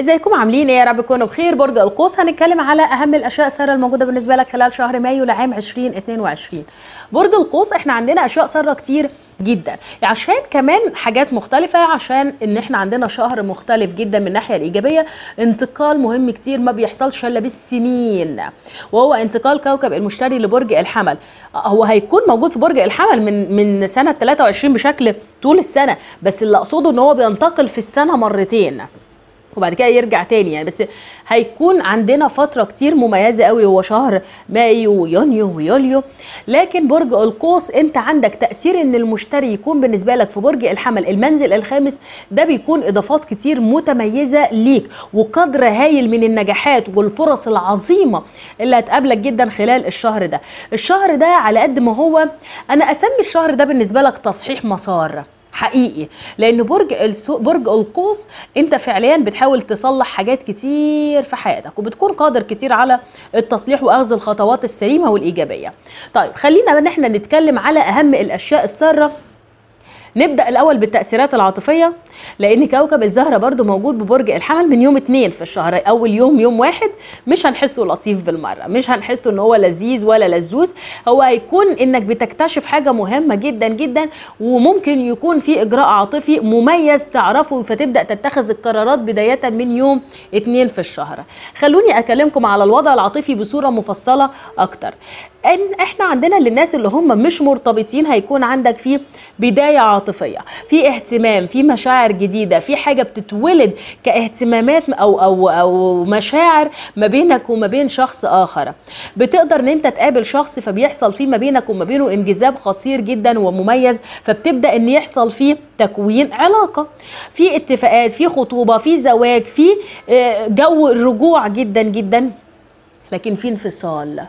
ازيكم عاملين ايه يا رب تكونوا بخير برج القوس هنتكلم على اهم الاشياء الساره الموجوده بالنسبه لك خلال شهر مايو لعام 2022 برج القوس احنا عندنا اشياء ساره كتير جدا عشان كمان حاجات مختلفه عشان ان احنا عندنا شهر مختلف جدا من الناحيه الايجابيه انتقال مهم كتير ما بيحصلش الا بالسنين وهو انتقال كوكب المشتري لبرج الحمل هو هيكون موجود في برج الحمل من من سنه 23 بشكل طول السنه بس اللي اقصده ان هو بينتقل في السنه مرتين وبعد كده يرجع تاني يعني بس هيكون عندنا فترة كتير مميزة قوي هو شهر مايو ويونيو ويوليو لكن برج القوس انت عندك تأثير ان المشتري يكون بالنسبة لك في برج الحمل المنزل الخامس ده بيكون اضافات كتير متميزة ليك وقدر هايل من النجاحات والفرص العظيمة اللي هتقابلك جدا خلال الشهر ده الشهر ده على قد ما هو انا اسمي الشهر ده بالنسبة لك تصحيح مسار حقيقي لان برج السو... برج القوس انت فعليا بتحاول تصلح حاجات كتير في حياتك وبتكون قادر كتير على التصليح واخذ الخطوات السليمه والايجابيه طيب خلينا ان احنا نتكلم على اهم الاشياء الساره نبدا الاول بالتاثيرات العاطفيه لان كوكب الزهره برضو موجود ببرج الحمل من يوم اتنين في الشهر اول يوم يوم واحد مش هنحسه لطيف بالمره مش هنحسه ان هو لذيذ ولا لزوز هو هيكون انك بتكتشف حاجه مهمه جدا جدا وممكن يكون في اجراء عاطفي مميز تعرفه فتبدا تتخذ القرارات بدايه من يوم اتنين في الشهر خلوني اكلمكم على الوضع العاطفي بصوره مفصله اكتر ان احنا عندنا للناس اللي هم مش مرتبطين هيكون عندك في بدايه عاطفيه في اهتمام في مشاعر جديده في حاجه بتتولد كاهتمامات او او او مشاعر ما بينك وما بين شخص اخر بتقدر ان انت تقابل شخص فبيحصل فيه ما بينك وما بينه انجذاب خطير جدا ومميز فبتبدا ان يحصل فيه تكوين علاقه في اتفاقات في خطوبه في زواج في جو الرجوع جدا جدا لكن في انفصال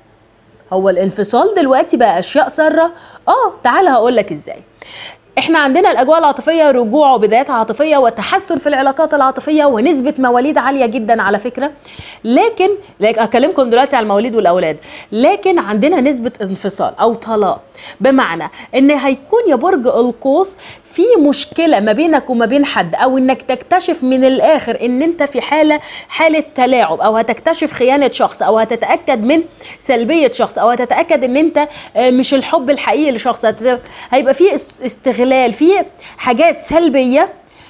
هو الانفصال دلوقتي بقى اشياء ساره اه تعال هقول لك ازاي احنا عندنا الاجواء العاطفيه رجوع وبدايات عاطفيه وتحسن في العلاقات العاطفيه ونسبه مواليد عاليه جدا على فكره لكن اكلمكم دلوقتي على المواليد والاولاد لكن عندنا نسبه انفصال او طلاق بمعنى ان هيكون يا برج القوس في مشكله ما بينك وما بين حد او انك تكتشف من الاخر ان انت في حاله حاله تلاعب او هتكتشف خيانه شخص او هتتاكد من سلبيه شخص او هتتاكد ان انت مش الحب الحقيقي لشخص هيبقى في استغلال في حاجات سلبيه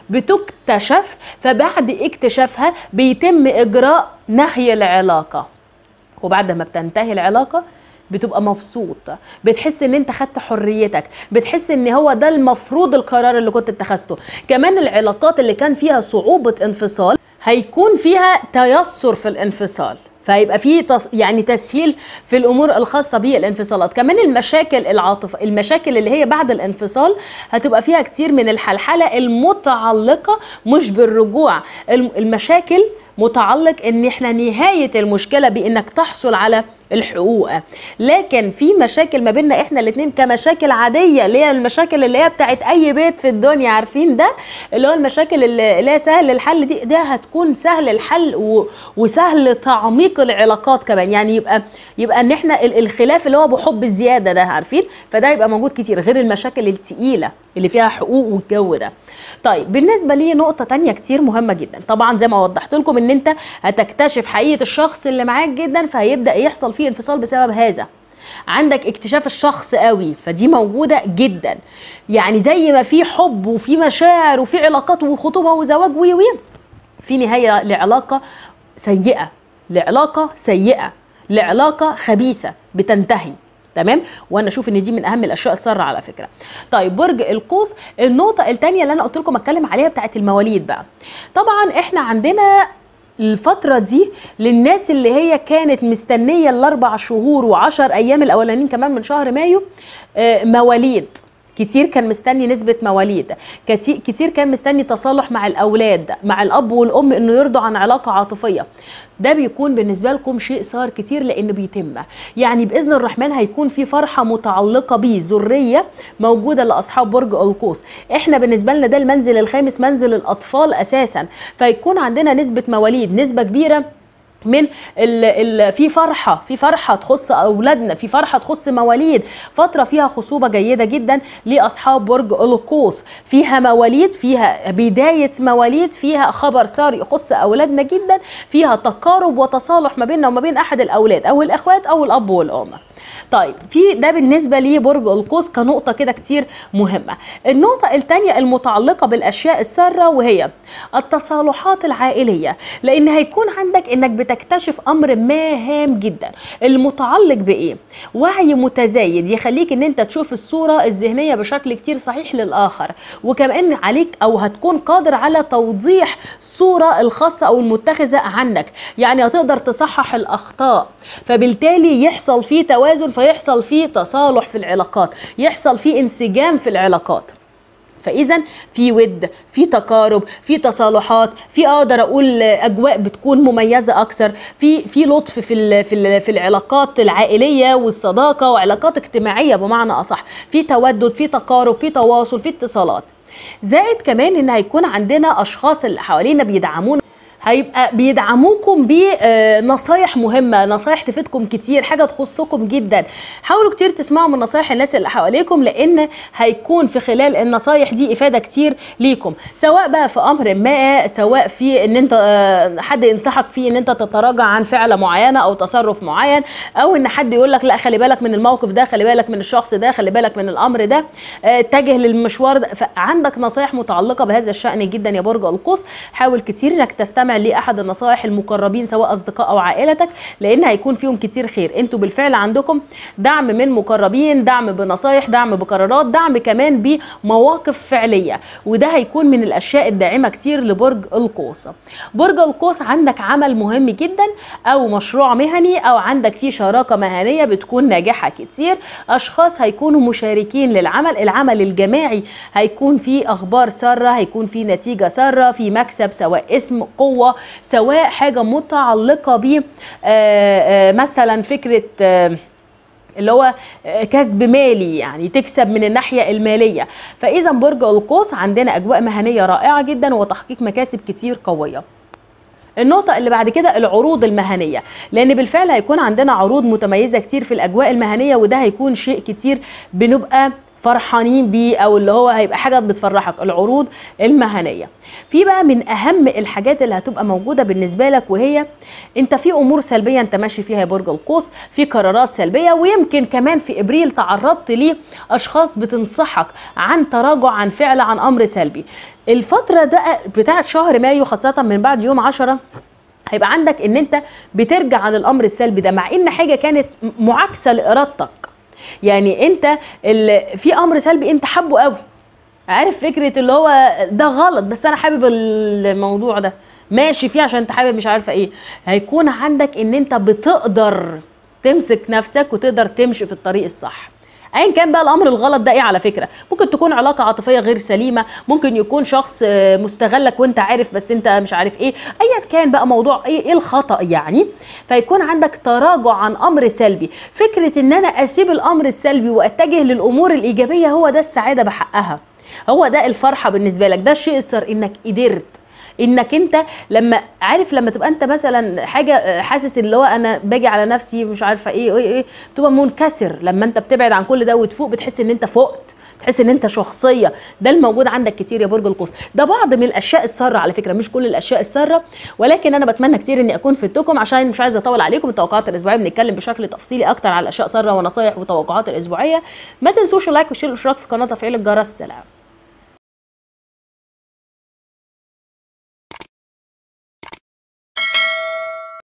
بتكتشف فبعد اكتشافها بيتم اجراء نهي العلاقه وبعد ما بتنتهي العلاقه بتبقى مبسوط بتحس ان انت خدت حريتك بتحس ان هو ده المفروض القرار اللي كنت اتخذته كمان العلاقات اللي كان فيها صعوبة انفصال هيكون فيها تيسر في الانفصال فهيبقى في تص... يعني تسهيل في الامور الخاصه بالانفصالات كمان المشاكل العاطفه المشاكل اللي هي بعد الانفصال هتبقى فيها كتير من الحلحله المتعلقه مش بالرجوع المشاكل متعلق ان احنا نهايه المشكله بانك تحصل على الحقوق لكن في مشاكل ما بيننا احنا الاثنين كمشاكل عاديه اللي هي المشاكل اللي هي بتاعت اي بيت في الدنيا عارفين ده اللي هو المشاكل اللي هي سهل الحل دي ده هتكون سهل الحل و... وسهل تعميق العلاقات كمان يعني يبقى يبقى ان احنا الخلاف اللي هو بحب الزياده ده عارفين فده يبقى موجود كتير غير المشاكل التقيله اللي فيها حقوق والجو ده طيب بالنسبه لي نقطه تانية كتير مهمه جدا طبعا زي ما وضحت لكم ان انت هتكتشف حقيقه الشخص اللي معاك جدا فهيبدا يحصل فيه انفصال بسبب هذا عندك اكتشاف الشخص قوي فدي موجوده جدا يعني زي ما في حب وفي مشاعر وفي علاقات وخطوبه وزواج وي وي في نهايه لعلاقه سيئه لعلاقه سيئه لعلاقه خبيثه بتنتهي تمام وانا اشوف ان دي من اهم الاشياء الساره على فكره طيب برج القوس النقطه الثانيه اللي انا قلت لكم اتكلم عليها بتاعت المواليد بقى طبعا احنا عندنا الفترة دي للناس اللي هي كانت مستنية الأربع شهور وعشر أيام الأولانيين كمان من شهر مايو مواليد كتير كان مستني نسبة مواليد كتير كان مستني تصالح مع الأولاد مع الأب والأم إنه يرضوا عن علاقة عاطفية ده بيكون بالنسبة لكم شيء صار كتير لأن بيتم يعني بإذن الرحمن هيكون في فرحة متعلقة بيه ذرية موجودة لأصحاب برج القوس إحنا بالنسبة لنا ده المنزل الخامس منزل الأطفال أساسا فيكون عندنا نسبة مواليد نسبة كبيرة من ال ال في فرحه في فرحه تخص اولادنا في فرحه تخص مواليد فتره فيها خصوبه جيده جدا لاصحاب برج القوس فيها مواليد فيها بدايه مواليد فيها خبر سار يخص اولادنا جدا فيها تقارب وتصالح ما بيننا وما بين احد الاولاد او الاخوات او الاب والام طيب في ده بالنسبه لبرج القوس كنقطه كده كتير مهمه النقطه الثانيه المتعلقه بالاشياء الساره وهي التصالحات العائليه لان هيكون عندك انك بتكتشف امر ما هام جدا المتعلق بايه وعي متزايد يخليك ان انت تشوف الصوره الذهنيه بشكل كتير صحيح للاخر وكمان عليك او هتكون قادر على توضيح الصوره الخاصه او المتخذه عنك يعني هتقدر تصحح الاخطاء فبالتالي يحصل فيه توازن فيحصل فيه تصالح في العلاقات يحصل فيه انسجام في العلاقات فاذا في ود في تقارب في تصالحات في اقدر اقول اجواء بتكون مميزه اكثر في في لطف في ال في ال في العلاقات العائليه والصداقه وعلاقات اجتماعيه بمعنى اصح في تودد في تقارب في تواصل في اتصالات زائد كمان ان هيكون عندنا اشخاص اللي حوالينا بيدعمونا هيبقى بيدعموكم بنصايح مهمه نصايح تفيدكم كتير حاجه تخصكم جدا حاولوا كتير تسمعوا من نصايح الناس اللي حواليكم لان هيكون في خلال النصايح دي افاده كتير ليكم سواء بقى في امر ما سواء في ان انت حد ينصحك فيه ان انت تتراجع عن فعله معينه او تصرف معين او ان حد يقول لك لا خلي بالك من الموقف ده خلي بالك من الشخص ده خلي بالك من الامر ده اتجه للمشوار ده فعندك نصايح متعلقه بهذا الشان جدا يا برج القوس حاول كتير انك تستمع لاحد النصائح المقربين سواء اصدقاء او عائلتك لان هيكون فيهم كتير خير انتوا بالفعل عندكم دعم من مقربين دعم بنصايح دعم بقرارات دعم كمان بمواقف فعليه وده هيكون من الاشياء الداعمه كتير لبرج القوس برج القوس عندك عمل مهم جدا او مشروع مهني او عندك فيه شراكه مهنيه بتكون ناجحه كتير اشخاص هيكونوا مشاركين للعمل العمل الجماعي هيكون فيه اخبار ساره هيكون فيه نتيجه ساره في مكسب سواء اسم قوه سواء حاجه متعلقه ب مثلا فكره اللي هو كسب مالي يعني تكسب من الناحيه الماليه فاذا برج القوس عندنا اجواء مهنيه رائعه جدا وتحقيق مكاسب كتير قويه النقطة اللي بعد كده العروض المهنية لأن بالفعل هيكون عندنا عروض متميزة كتير في الأجواء المهنية وده هيكون شيء كتير بنبقى فرحانين بيه او اللي هو هيبقى حاجه بتفرحك العروض المهنيه في بقى من اهم الحاجات اللي هتبقى موجوده بالنسبه لك وهي انت في امور سلبيه انت ماشي فيها يا برج القوس في قرارات سلبيه ويمكن كمان في ابريل تعرضت لاشخاص بتنصحك عن تراجع عن فعل عن امر سلبي الفتره ده بتاعه شهر مايو خاصه من بعد يوم 10 هيبقى عندك ان انت بترجع عن الامر السلبي ده مع ان حاجه كانت معاكسه لارادتك يعني انت في امر سلبي انت حابه قوي عارف فكره اللي هو ده غلط بس انا حابب الموضوع ده ماشي فيه عشان انت حابب مش عارفه ايه هيكون عندك ان انت بتقدر تمسك نفسك وتقدر تمشي في الطريق الصح ايا كان بقى الامر الغلط ده ايه على فكره ممكن تكون علاقه عاطفيه غير سليمه ممكن يكون شخص مستغلك وانت عارف بس انت مش عارف ايه ايا كان بقى موضوع ايه, إيه الخطا يعني فيكون عندك تراجع عن امر سلبي فكره ان انا اسيب الامر السلبي واتجه للامور الايجابيه هو ده السعاده بحقها هو ده الفرحه بالنسبه لك ده الشيء السر انك قدرت انك انت لما عارف لما تبقى انت مثلا حاجه حاسس اللي هو انا باجي على نفسي مش عارفه ايه ايه ايه تبقى منكسر لما انت بتبعد عن كل ده وتفوق بتحس ان انت فقت تحس ان انت شخصيه ده الموجود عندك كتير يا برج القوس ده بعض من الاشياء الساره على فكره مش كل الاشياء الساره ولكن انا بتمنى كتير اني اكون فدتكم عشان مش عايزه اطول عليكم التوقعات الاسبوعيه بنتكلم بشكل تفصيلي اكتر على الاشياء ساره ونصايح وتوقعات الاسبوعيه ما تنسوش اللايك والشير والاشتراك في القناه وتفعيل الجرس سلام